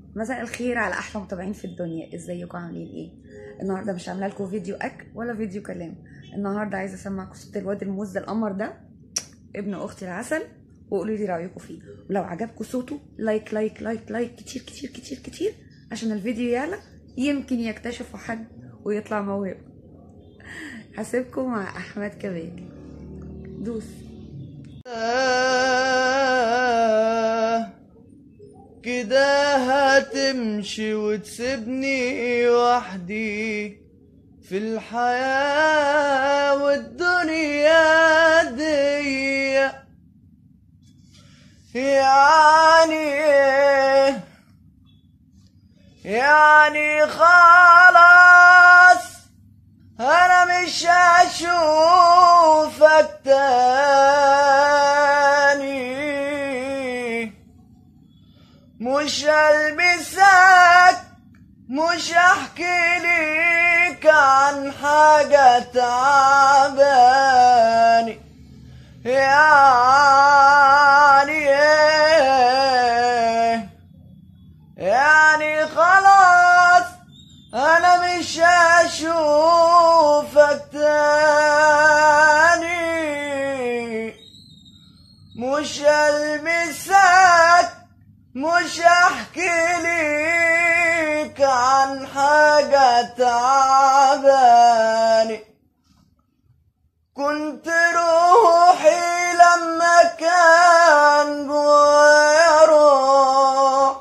مساء الخير على احلى متابعين في الدنيا ازيكم عاملين ايه النهارده مش عامله لكم فيديو اكل ولا فيديو كلام النهارده عايزه اسمعكم صوت الواد الموز القمر ده ابن اختي العسل وقولوا لي رايكم فيه ولو عجبكم صوته لايك لايك لايك لايك كتير كتير كتير كتير عشان الفيديو يعلى يمكن يكتشفوا حد ويطلع موهبه هسيبكم مع احمد كبير دوس آه، كده هتمشي وتسيبني وحدي في الحياة والدنيا دي يعني إيه؟ يعني خلاص انا مش هشوفك تاني مش هلمسك مش هحكي ليك عن حاجة تعباني يعني ايه يعني خلاص انا مش هشوفك تاني مش هلمسك مش هحكي ليك عن حاجة تعباني كنت روحي لما كان جوايا روح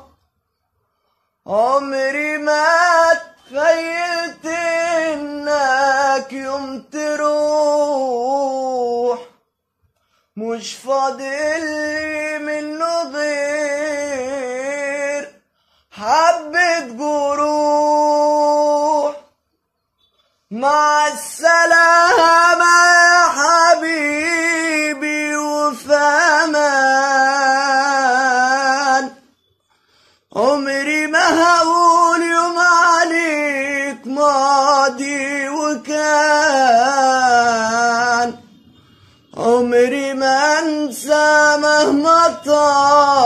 عمري ما تخيلت انك يوم تروح مش فاضل لي منه غير حبة جروح مع السلامة يا حبيبي وفمان عمري ما هقول يوم عليك ماضي وكان عمري ما انسى مهما طال